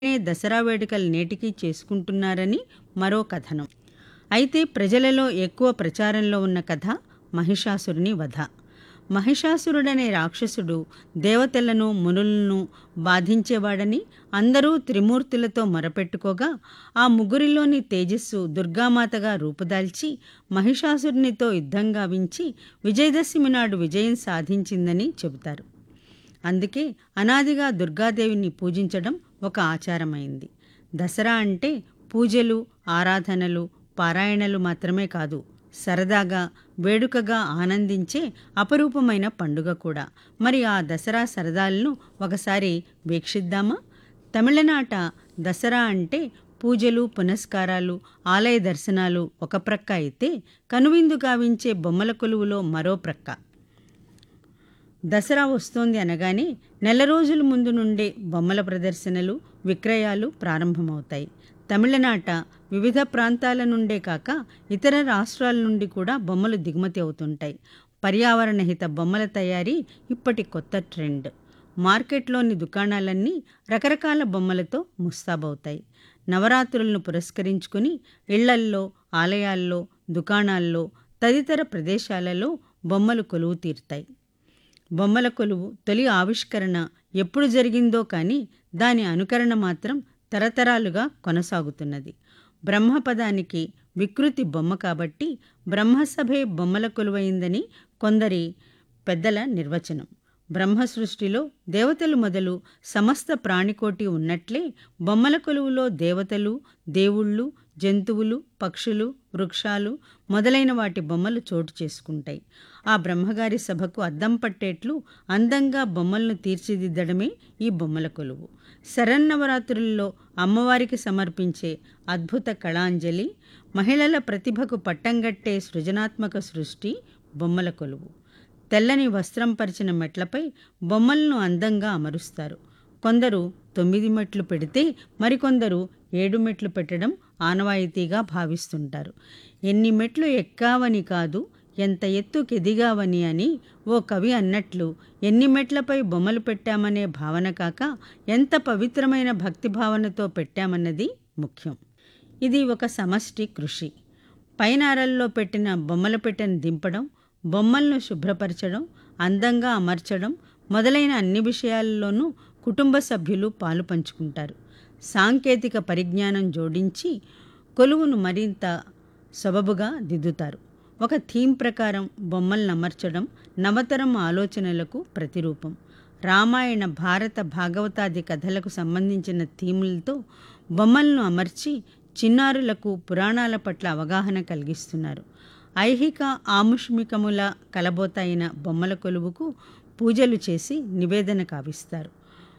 నే దసరా వేడుకలు నేటికీ చేసుకుంటున్నారని మరో కథనం అయితే ప్రజలలో ఎక్కువ ప్రచారంలో ఉన్న కథ మహిషాసురుని వధ మహిషాసురుడనే రాక్షసుడు దేవతలను మునులను బాధించేవాడని అందరూ త్రిమూర్తులతో మొరపెట్టుకోగా ఆ ముగ్గురిలోని తేజస్సు దుర్గామాతగా రూపుదాల్చి మహిషాసురునితో యుద్ధం గావించి విజయదశమి నాడు విజయం సాధించిందని చెబుతారు అందుకే అనాదిగా దుర్గాదేవిని పూజించడం ఒక ఆచారమైంది దసరా అంటే పూజలు ఆరాధనలు పారాయణలు మాత్రమే కాదు సరదాగా వేడుకగా ఆనందించే అపరూపమైన పండుగ కూడా మరి ఆ దసరా సరదాలను ఒకసారి వీక్షిద్దామా తమిళనాట దసరా అంటే పూజలు పునస్కారాలు ఆలయ దర్శనాలు ఒక ప్రక్క అయితే కనువిందు గావించే బొమ్మల కొలువులో మరో ప్రక్క దసరా వస్తోంది అనగానే నెల రోజుల ముందు నుండే బొమ్మల ప్రదర్శనలు విక్రయాలు ప్రారంభమవుతాయి తమిళనాట వివిధ ప్రాంతాల నుండే కాక ఇతర రాష్ట్రాల నుండి కూడా బొమ్మలు దిగుమతి అవుతుంటాయి పర్యావరణ హిత బొమ్మల తయారీ ఇప్పటి కొత్త ట్రెండ్ మార్కెట్లోని దుకాణాలన్నీ రకరకాల బొమ్మలతో ముస్తాబవుతాయి నవరాత్రులను పురస్కరించుకుని ఇళ్లల్లో ఆలయాల్లో దుకాణాల్లో తదితర ప్రదేశాలలో బొమ్మలు కొలువు తీరుతాయి బొమ్మల కొలువు తొలి ఆవిష్కరణ ఎప్పుడు జరిగిందో కానీ దాని అనుకరణ మాత్రం తరతరాలుగా కొనసాగుతున్నది బ్రహ్మపదానికి వికృతి బొమ్మ కాబట్టి బ్రహ్మసభే బొమ్మల కొలువైందని కొందరి పెద్దల నిర్వచనం బ్రహ్మ సృష్టిలో దేవతలు మొదలు సమస్త ప్రాణికోటి ఉన్నట్లే బొమ్మల కొలువులో దేవతలు దేవుళ్ళు జంతువులు పక్షులు వృక్షాలు మొదలైన వాటి బొమ్మలు చోటు చేసుకుంటాయి ఆ బ్రహ్మగారి సభకు అద్దం పట్టేట్లు అందంగా బొమ్మలను తీర్చిదిద్దడమే ఈ బొమ్మల కొలువు శరన్నవరాత్రుల్లో అమ్మవారికి సమర్పించే అద్భుత కళాంజలి మహిళల ప్రతిభకు పట్టంగట్టే సృజనాత్మక సృష్టి బొమ్మల కొలువు తెల్లని వస్త్రం పరిచిన మెట్లపై బొమ్మలను అందంగా అమరుస్తారు కొందరు తొమ్మిది మెట్లు పెడితే మరికొందరు ఏడు మెట్లు పెట్టడం ఆనవాయితీగా భావిస్తుంటారు ఎన్ని మెట్లు ఎక్కావని కాదు ఎంత ఎత్తుకెదిగావని అని ఓ కవి అన్నట్లు ఎన్ని మెట్లపై బొమ్మలు పెట్టామనే భావన కాక ఎంత పవిత్రమైన భక్తి భావనతో పెట్టామన్నది ముఖ్యం ఇది ఒక సమష్టి కృషి పైన అరల్లో పెట్టిన బొమ్మల పెట్టెను దింపడం బొమ్మలను శుభ్రపరచడం అందంగా అమర్చడం మొదలైన అన్ని విషయాల్లోనూ కుటుంబ సభ్యులు పాలు పంచుకుంటారు సాంకేతిక పరిజ్ఞానం జోడించి కొలువును మరింత సబబుగా దిద్దుతారు ఒక థీమ్ ప్రకారం బొమ్మలను అమర్చడం నవతరం ఆలోచనలకు ప్రతిరూపం రామాయణ భారత భాగవతాది కథలకు సంబంధించిన థీములతో బొమ్మలను అమర్చి చిన్నారులకు పురాణాల పట్ల అవగాహన కలిగిస్తున్నారు ఐహిక ఆముష్మికముల కలబోతైన బొమ్మల కొలువుకు పూజలు చేసి నివేదన కావిస్తారు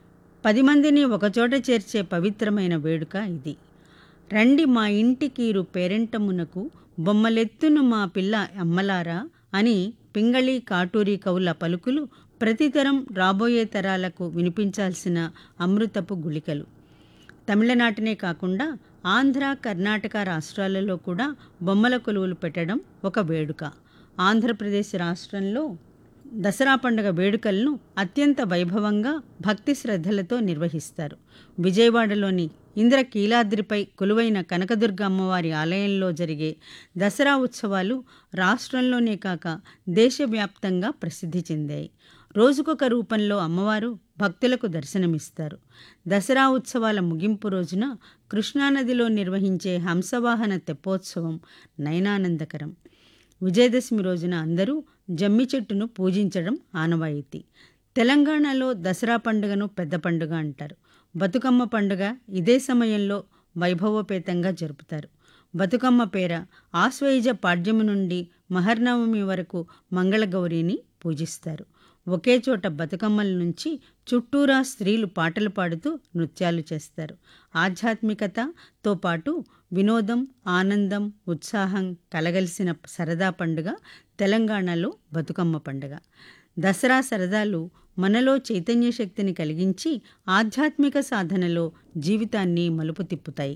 పది మందిని ఒకచోట చేర్చే పవిత్రమైన వేడుక ఇది రండి మా ఇంటికీరు పేరెంటమునకు బొమ్మలెత్తును మా పిల్ల అమ్మలారా అని పింగళి కాటూరి కవుల పలుకులు ప్రతితరం రాబోయే తరాలకు వినిపించాల్సిన అమృతపు గుళికలు తమిళనాటనే కాకుండా ఆంధ్ర కర్ణాటక రాష్ట్రాలలో కూడా బొమ్మల కొలువులు పెట్టడం ఒక వేడుక ఆంధ్రప్రదేశ్ రాష్ట్రంలో దసరా పండుగ వేడుకలను అత్యంత వైభవంగా భక్తి శ్రద్ధలతో నిర్వహిస్తారు విజయవాడలోని ఇంద్రకీలాద్రిపై కొలువైన కనకదుర్గ అమ్మవారి ఆలయంలో జరిగే దసరా ఉత్సవాలు రాష్ట్రంలోనే కాక దేశవ్యాప్తంగా ప్రసిద్ధి చెందాయి రోజుకొక రూపంలో అమ్మవారు భక్తులకు దర్శనమిస్తారు దసరా ఉత్సవాల ముగింపు రోజున కృష్ణానదిలో నిర్వహించే హంసవాహన తెప్పోత్సవం నయనానందకరం విజయదశమి రోజున అందరూ జమ్మి చెట్టును పూజించడం ఆనవాయితీ తెలంగాణలో దసరా పండుగను పెద్ద పండుగ అంటారు బతుకమ్మ పండుగ ఇదే సమయంలో వైభవోపేతంగా జరుపుతారు బతుకమ్మ పేర ఆశ్వయుజ పాడ్యము నుండి మహర్నవమి వరకు మంగళగౌరిని పూజిస్తారు ఒకే చోట బతుకమ్మల నుంచి చుట్టూరా స్త్రీలు పాటలు పాడుతూ నృత్యాలు చేస్తారు ఆధ్యాత్మికతతో పాటు వినోదం ఆనందం ఉత్సాహం కలగలిసిన సరదా పండుగ తెలంగాణలో బతుకమ్మ పండుగ దసరా సరదాలు మనలో చైతన్య శక్తిని కలిగించి ఆధ్యాత్మిక సాధనలో జీవితాన్ని మలుపు తిప్పుతాయి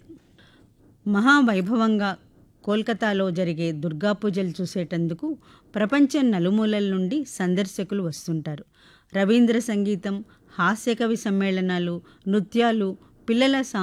మహావైభవంగా కోల్కతాలో జరిగే దుర్గా పూజలు చూసేటందుకు ప్రపంచం నలుమూలల నుండి సందర్శకులు వస్తుంటారు రవీంద్ర సంగీతం హాస్యకవి సమ్మేళనాలు నృత్యాలు పిల్లల